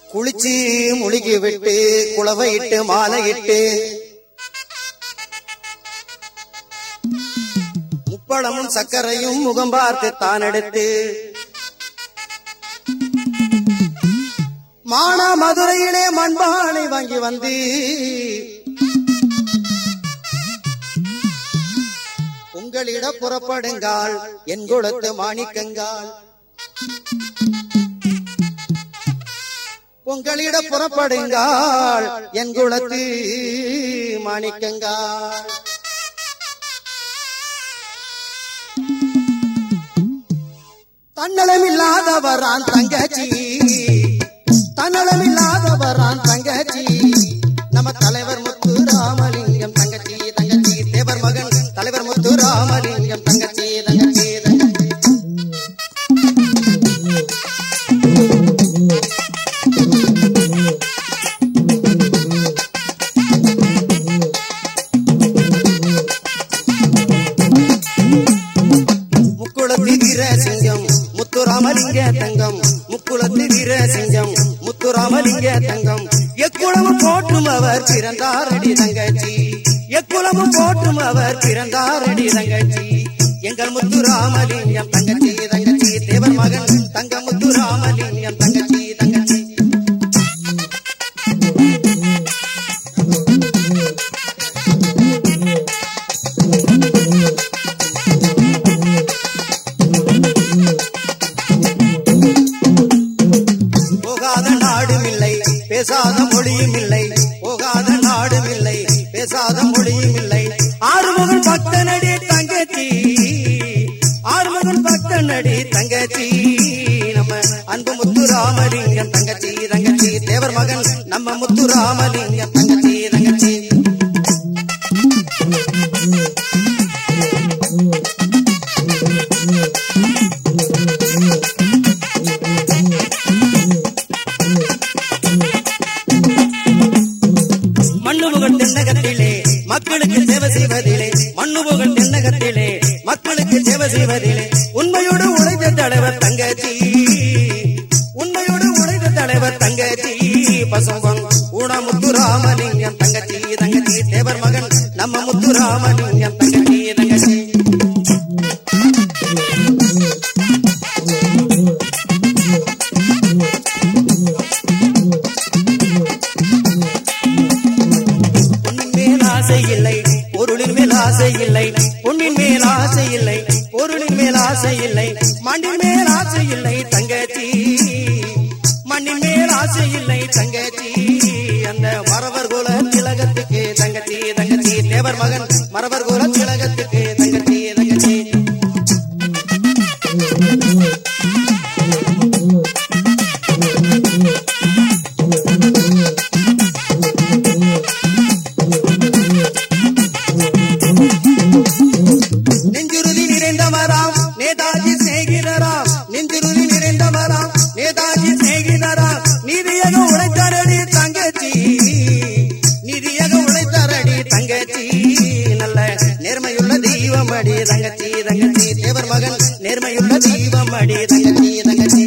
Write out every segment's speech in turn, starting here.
குளிச்சு முழுகி விட்டு குளவையிட்டு மாலையிட்டு முப்பழமும் சர்க்கரையும் முகம் பார்த்து தான் எடுத்து மானா மதுரையிலே மண்பானை வாங்கி வந்து உங்களிட புறப்படுங்கால் என் குலத்து மாணிக்கங்கால் உங்களிட புறப்படுங்கால் என் குலத்து மாணிக்கங்கால் தன்னலமில்லாதவரான் தங்கச்சி தன்னலமில்லாதவரான் தங்கச்சி நம்ம தலைவர் முத்து ராமலிங்கம் தங்கச்சி தங்கச்சி தேவர் மகன் தலைவர் முத்து ராமலிங்கம் தங்கச்சி தங்கச்சி தங்கச்சி முக்குளத்தி வீர சிங்கம் முத்துராமலிங்க தங்கம் முக்குளத்தி வீர சிங்கம் முத்துராமலிங்க தங்கம் எக்குளமும் போற்றும் அவர் பிறந்தாரடி தங்கச்சி எக்குளமும் போற்றும் அவர் பிறந்தாரடி தங்கச்சி எங்கள் முத்துராமலிங்கம் தங்கச்சி தங்கச்சி தேவர் மகன் தங்க முத்துராமலிங்கம் தங்கச்சி தங்கச்சி போகாத நாடும் இல்லை பேசாத மொழியும் இல்லை போகாத நாடும் இல்லை பேசாத மொழியும் இல்லை ஆறுமுகன் பக்தனடி தங்கச்சி ஆறுமுகன் பக்தனடி தங்கச்சி நம்ம அன்பு முத்துராமலிங்கம் தங்கச்சி தங்கச்சி தேவர் மகன் நம்ம முத்துராமலிங்கம் தங்கச்சி தங்கச்சி மண்ணுமுகன் தென்னகத்திலே மக்களுக்கு சேவை செய்வதிலே மண்ணுமுகன் தென்னகத்திலே மக்களுக்கு சேவை செய்வதிலே உண்மையோடு உழைத்த தலைவர் தங்கச்சி உண்மையோடு உழைத்த தலைவர் தங்கச்சி பசும்பம் ஊன முத்துராமலிங்கம் தங்கச்சி தங்கச்சி தேவர் மகன் நம்ம முத்துராமலிங்கம் தங்கச்சி தங்கச்சி பொன்னின் மேல் ஆசை இல்லை பொருளின் மேல் ஆசை இல்லை பொன்னின் மேல் ஆசை இல்லை பொருளின் மேல் ஆசை இல்லை மண்ணின் மேல் ஆசை இல்லை தங்கச்சி மண்ணின் மேல் ஆசை இல்லை தங்கச்சி அந்த மறவர் குல திலகத்துக்கு தங்கச்சி தங்கச்சி தேவர் மகன் மறவர் குல திலகத்துக்கு தங்கச்சி தங்கச்சி நெஞ்சுருதி நிறைந்தவராம் நேதாஜி சிநேகிதராம் நெஞ்சுருதி நிறைந்தவராம் நேதாஜி சிநேகிதராம் நிதியக உழைத்தாரடி தங்கச்சி நிதியக உழைத்தாரடி தங்கச்சி நல்ல நேர்மையுள்ள தெய்வம் அடி தங்கச்சி தங்கச்சி தேவர் மகன் நேர்மையுள்ள தெய்வம் அடி தங்கச்சி தங்கச்சி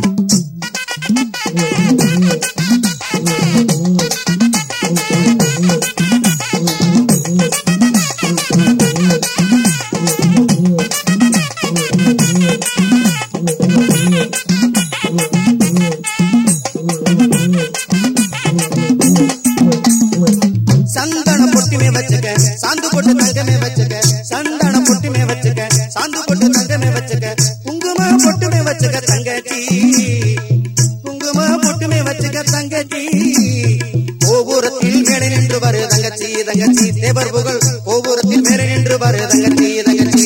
சந்தன பொட்டுமே வச்சுக்க சாந்து பொட்டு தங்கமே வச்சுக்க சந்தன பொட்டுமே வச்சுக்க சாந்து பொட்டு தங்கமே வச்சுக்க குங்கும பொட்டுமே வச்சுக்க தங்கச்சி குங்கும பொட்டுமே வச்சுக்க தங்கச்சி கோபுரத்தில் மேலே நின்று வரு தங்கச்சி தங்கச்சி தேவர் புகழ் கோபுரத்தில் மேலே நின்று வரு தங்கச்சி தங்கச்சி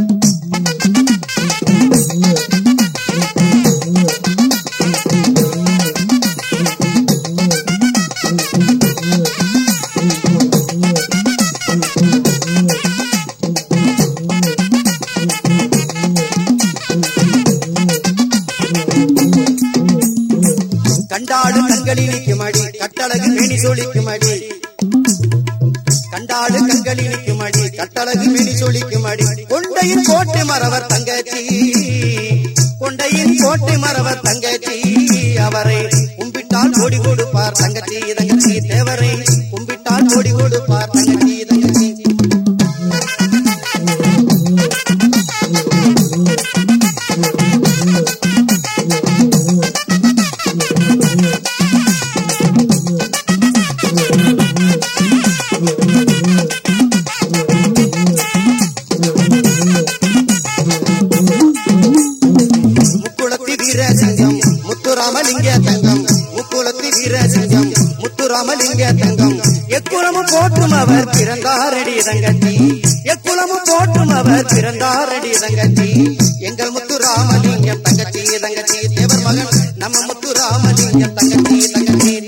கண்டாடு கண்களில் நிற்குமடி கட்டழகு மேனி சோழிக்குமடி கண்டாடு கண்களில் நிற்குமடி கட்டழகு மேனி சோழிக்குமடி கொண்டையின் கோட்டை மறவர் தங்கச்சி கொண்டையின் கோட்டை மறவர் தங்கச்சி அவரை கும்பிட்டால் கோடி கொடுப்பார் தங்கச்சி தங்கச்சி தேவரை கும்பிட்டால் கோடி கொடுப்பார் தங்கச்சி தங்கச்சி முக்குளத்தி வீர சிங்கம் முத்துராமலிங்க தங்கம் முக்குளத்தி வீர சிங்கம் முத்துராமலிங்க தங்கம் எக்குளமும் போட்டும் அவர் பிறந்தாரடி தங்கச்சி எக்குளமும் போட்டும் அவர் பிறந்தாரடி தங்கச்சி எங்கள் முத்துராமலிங்கம் தங்கச்சி தங்கச்சி தேவர் மகன் நம்ம முத்துராமலிங்கம் தங்கச்சி தங்கச்சி